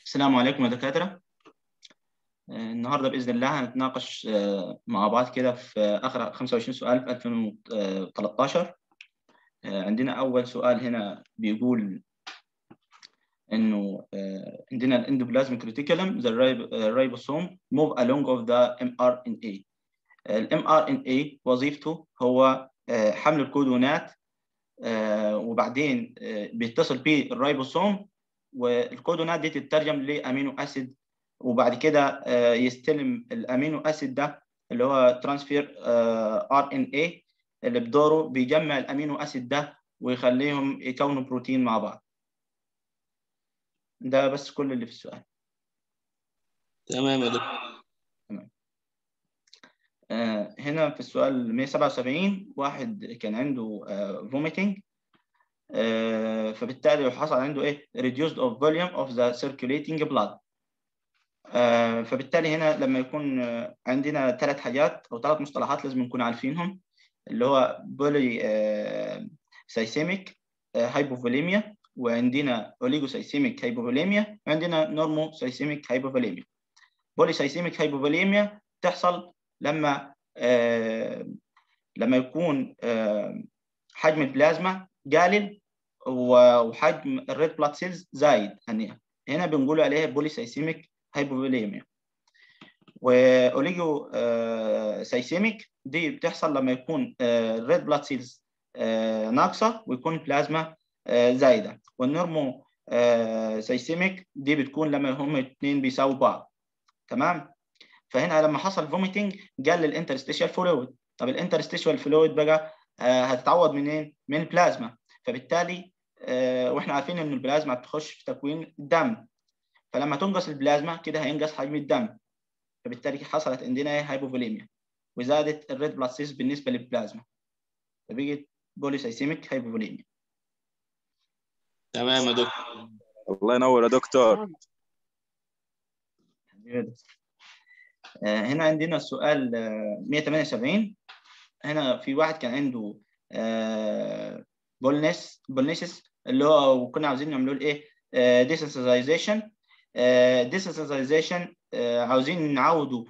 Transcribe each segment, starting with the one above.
السلام عليكم يا دكاترة النهاردة بإذن الله هنتناقش مع بعض كده في آخر 25 سؤال في 2013 عندنا أول سؤال هنا بيقول إنه عندنا الاندوبلازميك ريتيكولم the ribosome move along of the mRNA ال mRNA وظيفته هو حمل الكودونات وبعدين بيتصل بيه الريبوسوم والكودونات دي تترجم لامينو اسيد وبعد كده يستلم الامينو اسيد ده اللي هو ترانسفير ار ان اي اللي بدوره بيجمع الامينو اسيد ده ويخليهم يكونوا بروتين مع بعض ده بس كل اللي في السؤال تمام يا دكتور تمام آه هنا في السؤال 177 واحد كان عنده فوميتنج آه فبالتالي حصل عنده ايه reduced of volume of the circulating blood آه فبالتالي هنا لما يكون عندنا ثلاث حاجات او ثلاث مصطلحات لازم نكون عارفينهم اللي هو بولي سايسيميك هايبوفوليميا وعندنا اوليجوسايسيميك هايبوفوليميا وعندنا نورمو سايسيميك هايبوفوليميا بولي سايسيميك هايبوفوليميا تحصل لما آه لما يكون آه حجم البلازما قليل وحجم الريد بلاد سيلز زايد هنا هنا بنقول عليها بوليسايسيميك هايبوفوليميا واوليجو آه سايسيميك دي بتحصل لما يكون الريد بلاد سيلز ناقصه ويكون البلازما زايده والنورمو سايسيميك دي بتكون لما هم الاثنين بيساووا بعض تمام فهنا لما حصل فوميتنج قل الانترستيشال فلويد طب الانترستيشال فلويد بقى هتتعوض منين من البلازما فبالتالي واحنا عارفين ان البلازما بتخش في تكوين الدم فلما تنقص البلازما كده هينقص حجم الدم فبالتالي حصلت عندنا هايبوفوليميا وزادت الريد بلاد سيلز بالنسبه للبلازما فبقت بوليسايسيميك هايبوفوليميا تمام يا دكتور الله ينور يا دكتور هنا عندنا السؤال 178 هنا في واحد كان عنده بولنس بولنسس اللي هو وكنا عاوزين نعملوا له ايه ديسنسيزايزيشن ديسنسيزايزيشن عاوزين نعودوا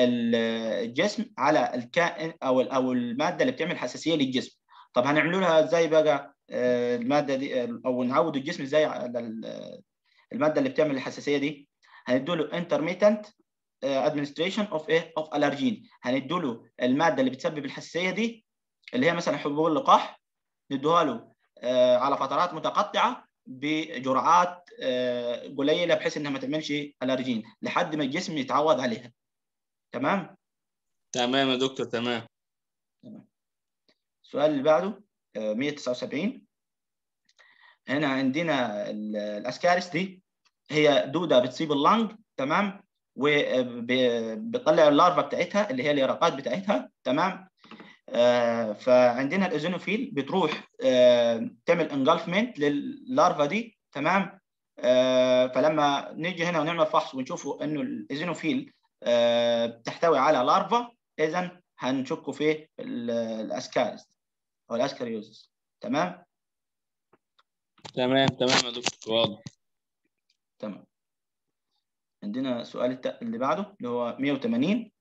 الجسم على الكائن او او الماده اللي بتعمل حساسيه للجسم طب هنعملوا لها ازاي بقى الماده دي او نعود الجسم ازاي على الماده اللي بتعمل الحساسيه دي هندوا له انترميتنت ادمنستريشن اوف ايه اوف الرجين هندوا له الماده اللي بتسبب الحساسيه دي اللي هي مثلا حبوب اللقاح ندوها له على فترات متقطعه بجرعات قليله بحيث انها ما تعملش الرجين لحد ما الجسم يتعود عليها تمام تمام يا دكتور تمام تمام السؤال اللي بعده 179 هنا عندنا الاسكارس دي هي دوده بتصيب اللنج تمام وبتطلع اللارفا بتاعتها اللي هي اليرقات بتاعتها تمام آه فعندنا الاوزينوفيل بتروح آه تعمل انجلفمنت لللارفا دي تمام آه فلما نيجي هنا ونعمل فحص ونشوفوا انه الاوزينوفيل آه بتحتوي على لارفا اذا هنشكوا في الاسكارس او الاسكاريوزس تمام تمام تمام يا دكتور واضح تمام عندنا سؤال اللي بعده اللي هو 180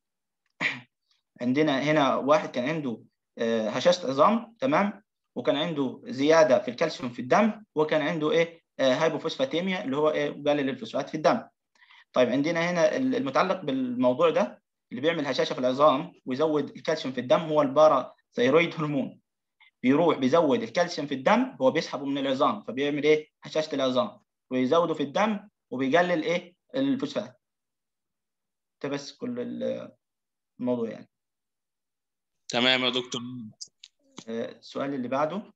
عندنا هنا واحد كان عنده هشاشة عظام تمام وكان عنده زيادة في الكالسيوم في الدم وكان عنده ايه هايبوفوسفاتيميا اللي هو ايه قلل الفوسفات في الدم طيب عندنا هنا المتعلق بالموضوع ده اللي بيعمل هشاشة في العظام ويزود الكالسيوم في الدم هو البارا ثيرويد هرمون بيروح بيزود الكالسيوم في الدم هو بيسحبه من العظام فبيعمل ايه هشاشة العظام ويزوده في الدم وبيقلل ايه الفوسفات ده بس كل الموضوع يعني تمام يا دكتور السؤال اللي بعده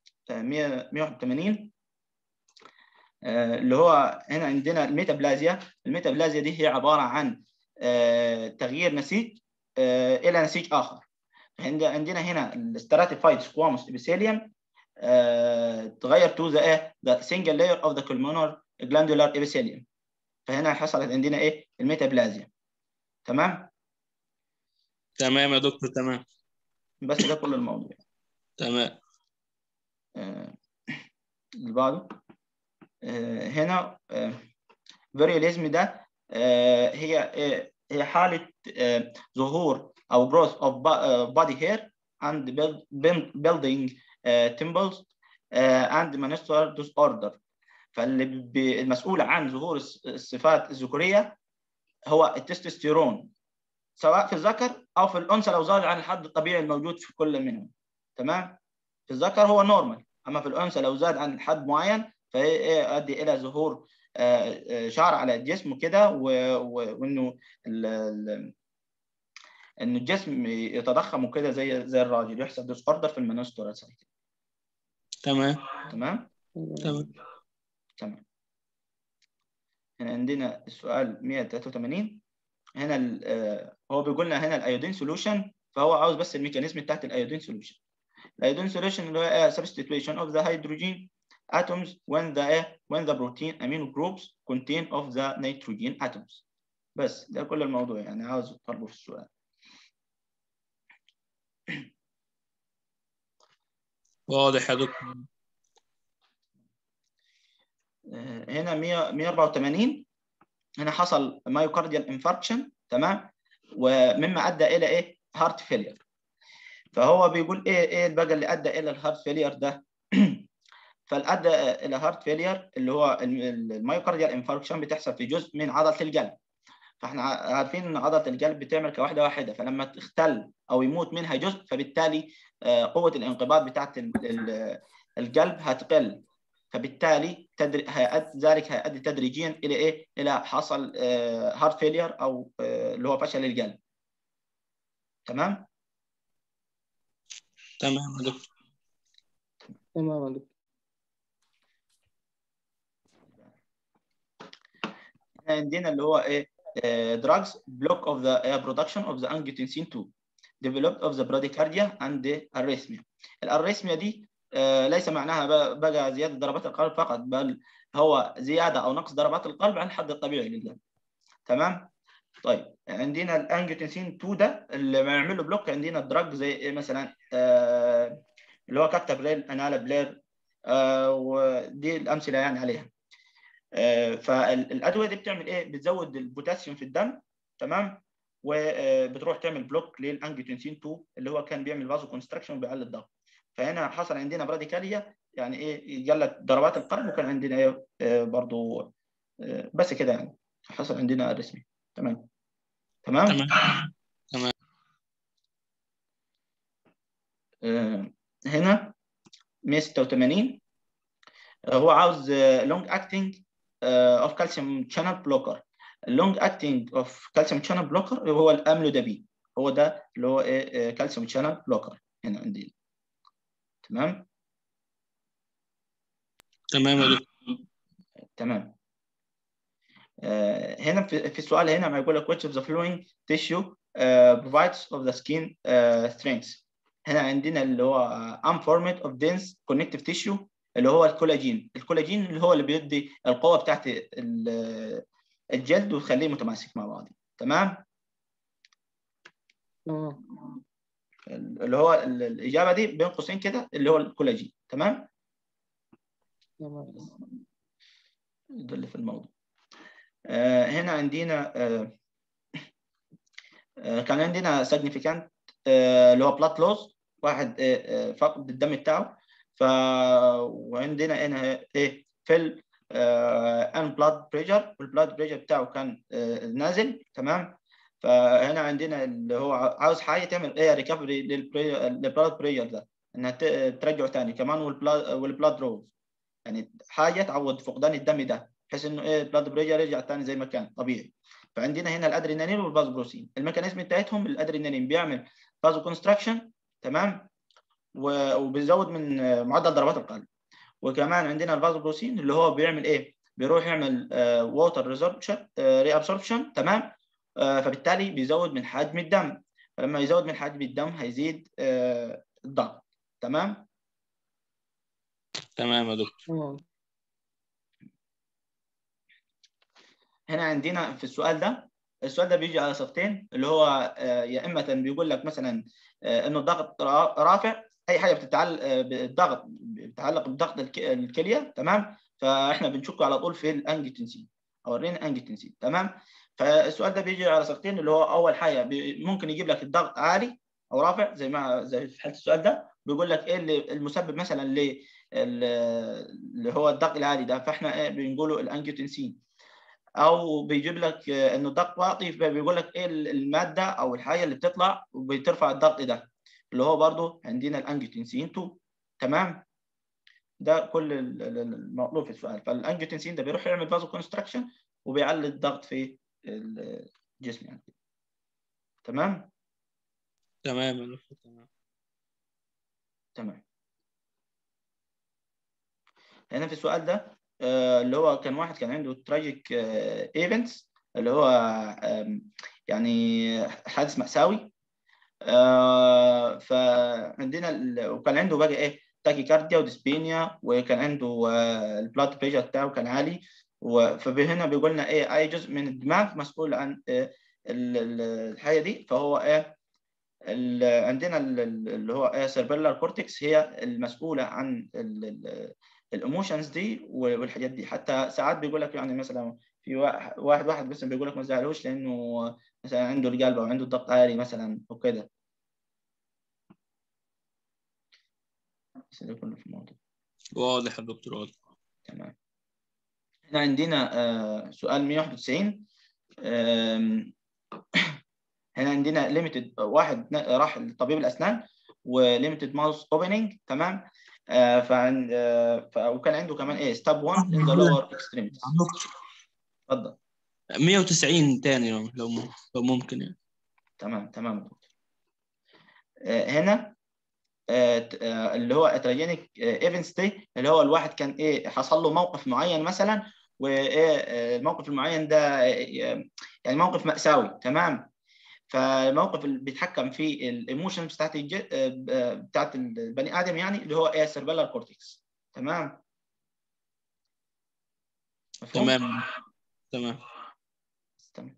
181 اللي هو هنا عندنا الميتابلازيا الميتابلازيا دي هي عبارة عن تغيير نسيج إلى نسيج آخر عندنا هنا الستراتيفايد سكواموس ابيثيليوم تغير تو ذا ايه ذا سنجل لاير اوف ذا كولمونر جلاندولار ابيثيليوم فهنا حصلت عندنا ايه الميتابلازيا تمام تمام يا دكتور تمام بس ده كل الموضوع تمام آه اللي بعده آه هنا آه فيريوليزم ده آه، هي آه، هي حاله آه، ظهور او growth of bo- آه، body hair and build- build- building آه، temples آه، and menstrual disorder فاللي ب- المسؤول عن ظهور الص- الصفات الذكوريه هو التستوستيرون سواء في الذكر او في الانثى لو زاد عن الحد الطبيعي الموجود في كل منهم تمام في الذكر هو نورمال اما في الانثى لو زاد عن حد معين فيؤدي الى ظهور آه، آه، شعر على الجسم وكده و- و- وانه ال- ال- ان الجسم يتضخم وكده زي زي الراجل يحصل ديس اوردر في المنستورال سايكل تمام تمام تمام تمام هنا عندنا السؤال 183 هنا ال- آه، هو بيقول لنا هنا الايودين سوليوشن فهو عاوز بس الميكانيزم بتاعت الايودين سوليوشن الايودين سوليوشن اللي هو ايه substitution of the hydrogen atoms when the ايه when the protein amino groups contain of the nitrogen atoms بس ده كل الموضوع يعني عاوز طلبه في السؤال واضح يا دكتور آه، هنا 100 184 هنا حصل مايوكارديال انفاركشن تمام ومما ادى الى ايه هارت فيلير فهو بيقول ايه ايه بقى اللي ادى الى الهارت فيلير ده فالادى الى هارت فيلير اللي هو ال- المايوكارديال انفاركشن بتحصل في جزء من عضله القلب فاحنا ع- عارفين ان عضله القلب بتعمل كواحده واحده فلما تختل او يموت منها جزء فبالتالي آه، قوه الانقباض بتاعت ال- ال- القلب هتقل فبالتالي تدري هيؤدي ذلك هيؤدي تدريجيا الى ايه؟ الى حصل هارت فيلير او آه، اللي هو فشل القلب. تمام؟ تمام يا دكتور تمام يا دكتور احنا عندنا اللي هو ايه؟ آه، drugs block of the uh, production of the angiotensin 2 developed of the bradycardia and the arrhythmia. الاريثميا دي آه، ليس معناها ب- بقى زياده ضربات القلب فقط بل هو زياده او نقص ضربات القلب عن الحد الطبيعي للقلب. تمام؟ طيب عندنا الانجيوتنسين 2 ده اللي بنعمل له بلوك عندنا الدراج زي ايه مثلا آه اللي هو كابتابريل انالا بلير آه ودي الامثله يعني عليها آه فالادويه دي بتعمل ايه بتزود البوتاسيوم في الدم تمام وبتروح تعمل بلوك للانجيوتنسين 2 اللي هو كان بيعمل فازو كونستراكشن وبيقلل الضغط فهنا حصل عندنا براديكاليا يعني ايه قلت ضربات القلب وكان عندنا ايه آه برضو آه بس كده يعني حصل عندنا الرسمي تمام تمام تمام آه، هنا 186 آه، هو عاوز لونج اكتنج اوف كالسيوم شانل بلوكر اللونج اكتنج اوف كالسيوم شانل بلوكر هو الاملودابين هو ده اللي هو ايه كالسيوم شانل بلوكر هنا عندنا تمام تمام يا دكتور تمام آه، هنا في في السؤال هنا ما يقول لك which of the following tissue uh, provides of the skin uh, strength هنا عندنا اللي هو uh, unformed of dense connective tissue اللي هو الكولاجين الكولاجين اللي هو اللي بيدي القوة بتاعت ال- الجلد ويخليه متماسك مع بعضه تمام تمام اللي هو ال- الإجابة دي بين قوسين كده اللي هو الكولاجين تمام تمام ده اللي في الموضوع آه، هنا عندنا آه، آه، كان عندنا significant آه، اللي هو blood loss واحد آه، آه، فقد الدم بتاعه ف وعندنا هنا ايه فيل ان بلاد بريشر والبلاد بريشر بتاعه كان آه، نازل تمام فهنا عندنا اللي هو عاوز حاجه تعمل ايه ريكفري للبلاد بريشر ده انها ت- ترجعه تاني كمان والبلاد والبلاد روز يعني حاجه تعوض فقدان الدم ده بحيث انه ايه البلاد بريشر يرجع تاني زي ما كان طبيعي فعندنا هنا الادرينالين والفازوبروسين الميكانيزم بتاعتهم الادرينالين بيعمل فازو كونستراكشن تمام و- وبيزود من آه، معدل ضربات القلب وكمان عندنا الفازوبروسين اللي هو بيعمل ايه بيروح يعمل ووتر ريزوربشن ري ابسوربشن تمام آه، فبالتالي بيزود من حجم الدم فلما يزود من حجم الدم هيزيد آه، الضغط تمام تمام يا دكتور تمام هنا عندنا في السؤال ده السؤال ده بيجي على صفحتين اللي هو آه، يا اما بيقول لك مثلا آه، انه الضغط را- رافع اي حاجه بتتعلق آه، بالضغط بتتعلق بضغط الك- الكليه تمام فاحنا بنشك على طول في الانجيوتنسين اورينا انجيوتنسين تمام فالسؤال ده بيجي على صيغتين اللي هو اول حاجه بي- ممكن يجيب لك الضغط عالي او رافع زي ما زي في حاله السؤال ده بيقول لك ايه اللي المسبب مثلا ل اللي هو الضغط العالي ده فاحنا ايه بنقوله الانجيوتنسين او بيجيب لك آه، انه الضغط واطي فبيقول لك ايه الماده او الحاجه اللي بتطلع وبترفع الضغط ده اللي هو برضو عندنا الانجيوتنسين 2 تمام ده كل ال- ال- المطلوب في السؤال فالانجيوتنسين ده بيروح يعمل فازو كونستراكشن وبيعلي الضغط في الجسم يعني تمام تمام يا دكتور تمام تمام هنا في السؤال ده آه، اللي هو كان واحد كان عنده تراجيك ايفنتس اللي هو آم، يعني حادث مأساوي آه، فعندنا ال- وكان عنده بقى ايه تاكيكارديا وديسبينيا وكان عنده البلاد بريشر بتاعه كان عالي و- فهنا بيقول لنا ايه اي جزء من الدماغ مسؤول عن آه، ال- ال- الحاجه دي فهو ايه ال- عندنا ال- ال- اللي هو ايه سيربيلار كورتكس هي المسؤوله عن الايموشنز دي والحاجات دي حتى ساعات بيقول لك يعني مثلا في وا- واحد واحد مثلا بيقول لك ما تزعلوش لانه مثلا عنده القلب او عنده الضغط عالي مثلا وكده بس ده كله في الموضوع واضح يا دكتور واضح تمام هنا عندنا آه، سؤال 191 آم، هنا عندنا ليميتد واحد ن- راح لطبيب الاسنان وليميتد ماوس اوبننج تمام آه، فعن آه، ف- وكان عنده كمان ايه ستاب 1 ان ذا لور اكستريميتيز اتفضل 190 تاني لو لو م- لو ممكن يعني تمام تمام يا دكتور. آه، هنا آه، ت- آه، اللي هو اتراجينيك ايفنتس دي اللي هو الواحد كان ايه حصل له موقف معين مثلا وايه آه، الموقف المعين ده آه، يعني موقف مأساوي تمام فالموقف اللي بيتحكم فيه الايموشنز بتاعت الج... آه، آه، بتاعت البني ادم يعني اللي هو ايه سيربيلار كورتكس تمام مفهوم؟ تمام تمام تمام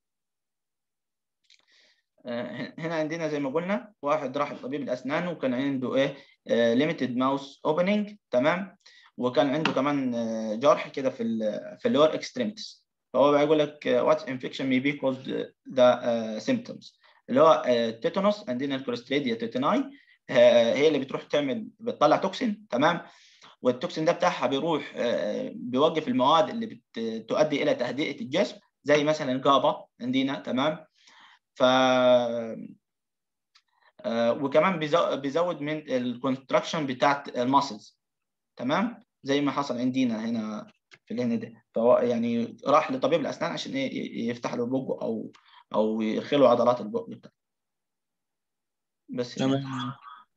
آه، هنا عندنا زي ما قلنا واحد راح لطبيب الاسنان وكان عنده ايه ليميتد ماوس اوبننج تمام وكان عنده كمان آه، جرح كده في ال في اللور اكستريمتيز فهو بيقول لك وات انفكشن مي بي كوزد ذا سيمبتومز اللي هو التيتانوس عندنا الكوليستريديا تيتاناي هي اللي بتروح تعمل بتطلع توكسين تمام والتوكسين ده بتاعها بيروح آه، بيوقف المواد اللي بت- تؤدي الى تهدئه الجسم زي مثلا الجابا عندنا تمام ف آه، وكمان بيزو- بيزود من الكونستراكشن بتاعت الماسلز تمام زي ما حصل عندنا هنا في الهند ده فهو يعني راح لطبيب الاسنان عشان ايه ي- يفتح له بقه او او يرخي عضلات البق بتاعته بس كده. تمام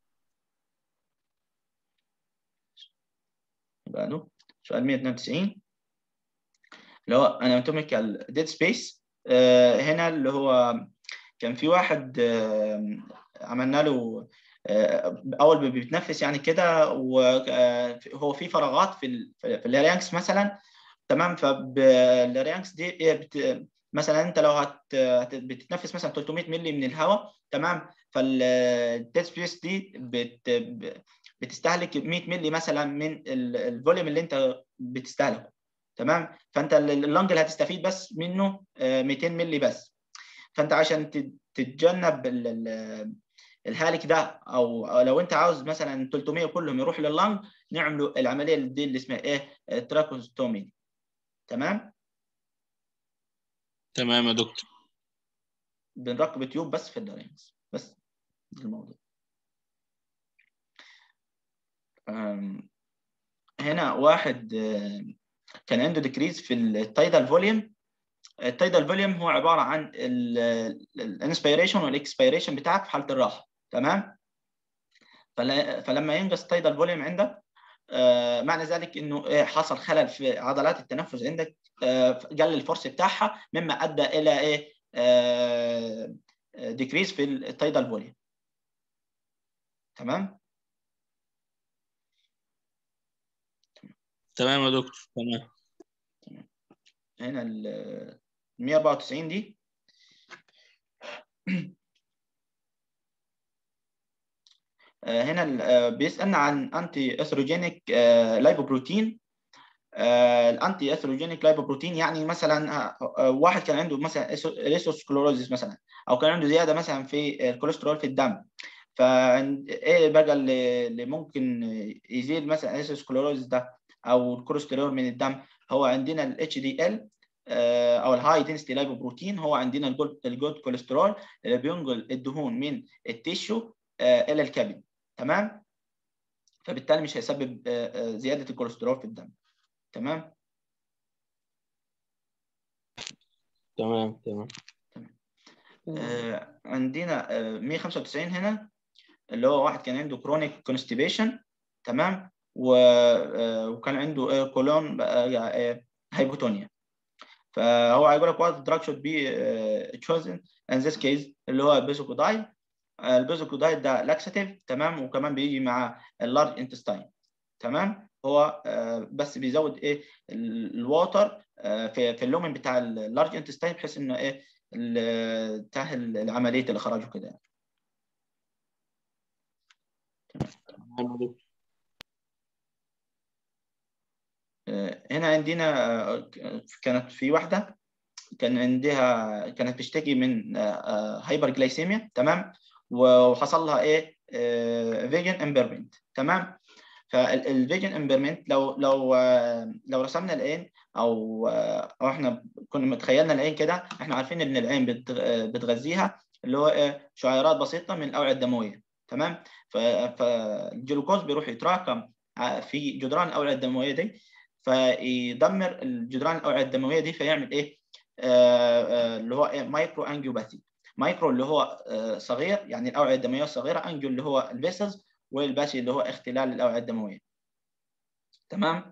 بعده سؤال 192 اللي هو anatomical dead space آه، هنا اللي هو كان في واحد آه، عملنا له آه، اول ما بيتنفس يعني كده وهو في فراغات في ال- في اللارينكس مثلا تمام فاللارينكس دي إيه بت... مثلا انت لو هت... هت- بتتنفس مثلا 300 مللي من الهواء تمام فالديد سبيس دي بت... ب- بتستهلك 100 مللي مثلا من ال- الفوليوم اللي انت بتستهلكه تمام فانت ال- اللنج اللي هتستفيد بس منه آه، 200 مللي بس فانت عشان ت- تتجنب ال- ال- الهالك ده او أو لو انت عاوز مثلا 300 كلهم يروحوا لللنج نعملوا العمليه دي اللي اسمها ايه تراكوستومي تمام تمام يا دكتور بنركب تيوب بس في اللارينكس بس ده الموضوع أم، هنا واحد آم، كان عنده ديكريز في التايدال فوليوم التايدال فوليوم هو عباره عن الانسبيريشن والاكسبيريشن بتاعك في حاله الراحه تمام فل- فلما ينقص التايدال فوليوم عندك آه، معنى ذلك انه إيه، حصل خلل في عضلات التنفس عندك آه، قل الفرص بتاعها مما ادى الى ايه ديكريز في التايدال فوليوم تمام تمام يا دكتور تمام هنا ال 194 دي آه، هنا ال- آه، بيسألنا عن انتي اثروجينيك لايبوبروتين الانتي اثروجينيك لايبوبروتين يعني مثلا آه، آه، واحد كان عنده مثلا ريسوسكلوروزيس مثلا او كان عنده زياده مثلا في الكوليسترول في الدم فايه بقى اللي اللي ممكن يزيد مثلا الريسوسكلوروزيس ده او الكوليسترول من الدم هو عندنا الاتش دي ال او الهاي دنسيتي لايبوبروتين هو عندنا الجود الجود كوليسترول اللي بينقل الدهون من التيشو آه، الى الكبد تمام فبالتالي مش هيسبب آه، آه، زياده الكوليسترول في الدم تمام تمام تمام آه، عندنا آه، 195 هنا اللي هو واحد كان عنده كرونيك كونستيبيشن تمام و- آه، وكان عنده كولون هايبوتونيا فهو هيقول لك what drug should be uh, chosen in this case اللي هو البيزوكودايد البيزوكودايد ده لاكساتيف تمام وكمان بيجي مع اللارج انتستاين تمام هو آه، بس بيزود ايه الووتر في في اللومن بتاع اللارج انتستاين بحيث انه ايه ال- تسهل العمليه الاخراج وكده يعني. تمام يا دكتور آه، هنا عندنا آه، كانت في واحده كان عندها كانت بتشتكي من هايبر جلايسيميا تمام وحصل لها ايه فيجن امبيرمنت تمام فالفيجن امبيرمنت لو لو آه، لو رسمنا العين او آه، او احنا كنا متخيلنا العين كده احنا عارفين ان العين بت- آه، بتغذيها اللي هو ايه شعيرات بسيطه من الاوعيه الدمويه تمام ف- فالجلوكوز بيروح يتراكم ع- في جدران الاوعيه الدمويه دي فيدمر الجدران الاوعيه الدمويه دي فيعمل ايه آه، آه، اللي هو إيه؟ مايكرو انجيوباثي مايكرو اللي هو آه، صغير يعني الاوعيه الدمويه الصغيره انجيو اللي هو الفيسلز والباسي اللي هو اختلال الاوعيه الدمويه تمام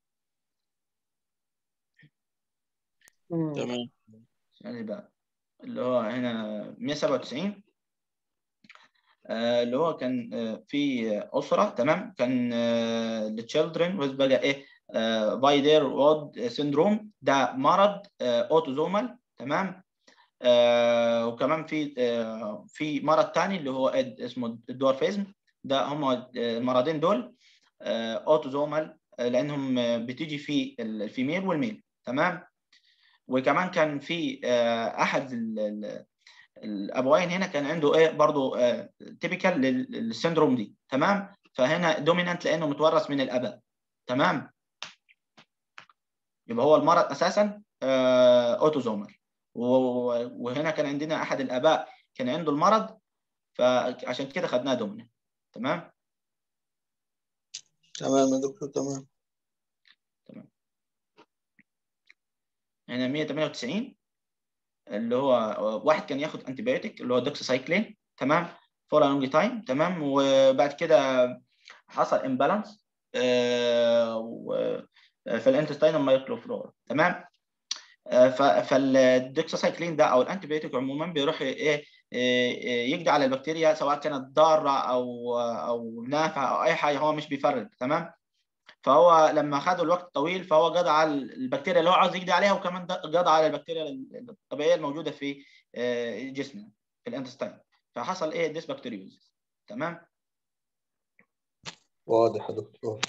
تمام تمام يعني بقى اللي هو هنا 197 آه، اللي هو كان آه، في أسرة تمام كان للتشيلدرن ويز بقى إيه فايدر وود سيندروم ده مرض أوتوزومال تمام آه، وكمان في آه، في مرض تاني اللي هو إد- اسمه الدورفيزم ده هم المرضين دول أوتوزومال لأنهم آه، بتيجي في الفيميل والميل تمام وكمان كان في آه، احد ال- ال- الابوين هنا كان عنده ايه برضه تيبيكال للسندروم دي تمام فهنا دومينانت لانه متورث من الاباء تمام يبقى هو المرض اساسا اوتوزومال وهنا كان عندنا احد الاباء كان عنده المرض فعشان كده خدناه دومينانت تمام تمام يا دكتور تمام هنا 198 اللي هو واحد كان ياخد انتيبيوتيك اللي هو دوكسيسايكلين تمام فور لونج تايم تمام وبعد كده حصل امبالانس في الانتستين مايكروفلورا تمام آه، ف- فالدوكسيسايكلين ده او الانتيبيوتيك عموما بيروح ايه إيه، يقضي على البكتيريا سواء كانت ضاره او او نافعه او اي حاجه هو مش بيفرق تمام فهو لما خدوا الوقت طويل فهو قضى على البكتيريا اللي هو عاوز يقضي عليها وكمان ده- قضى على البكتيريا الطبيعيه الموجوده في آه، جسمنا في الانتستين فحصل ايه ديسبكتيريوز تمام واضح يا دكتور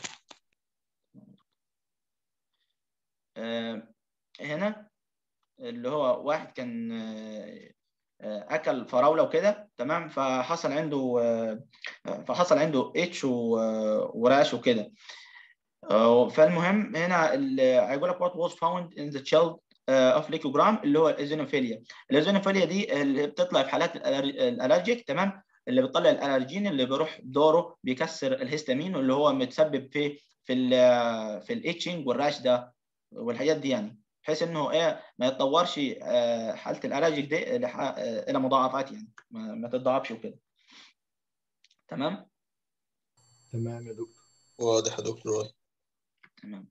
آه، هنا اللي هو واحد كان آه، آه، اكل فراوله وكده تمام فحصل عنده آه، فحصل عنده اتش و- وراش وكده آه، فالمهم هنا ال- هيقول لك what was found in the child آه، of leukogram اللي هو الايزونوفيليا الايزونوفيليا دي اللي بتطلع في حالات الألر- الالرجيك تمام اللي بتطلع الالرجين اللي بيروح دوره بيكسر الهستامين واللي هو متسبب في في ال في الاتشنج والراش ده والحاجات دي يعني بحيث انه ايه ما يتطورش آه، حاله الالرجيك دي لح- آه، الى مضاعفات يعني ما, ما تتضاعفش وكده تمام تمام يا دكتور واضح يا دكتور تمام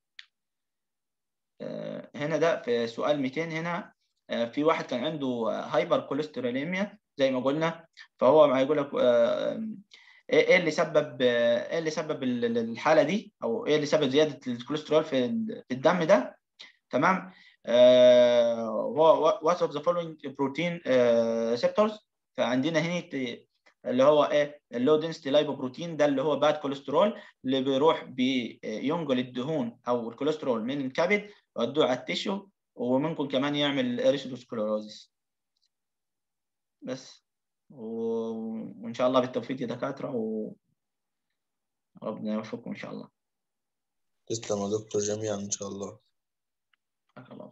آه، هنا ده في سؤال 200 هنا آه، في واحد كان عنده هايبر كوليستروليميا زي ما قلنا فهو هيقول لك آه، ايه إيه اللي سبب آه، ايه اللي سبب ال- ال- الحاله دي او ايه اللي سبب زياده الكوليسترول في ال- في الدم ده تمام هو what of the following protein آه، receptors فعندنا هنا اللي هو ايه اللو دنسيتي لايبوبروتين ده اللي هو باد كوليسترول اللي بيروح بينقل الدهون او الكوليسترول من الكبد ويودوه على التيشو وممكن كمان يعمل اريثروسكلوروزيس بس و... وان شاء الله بالتوفيق يا دكاتره و ربنا يوفقكم ان شاء الله تسلم يا دكتور جميعا ان شاء الله جزاك الله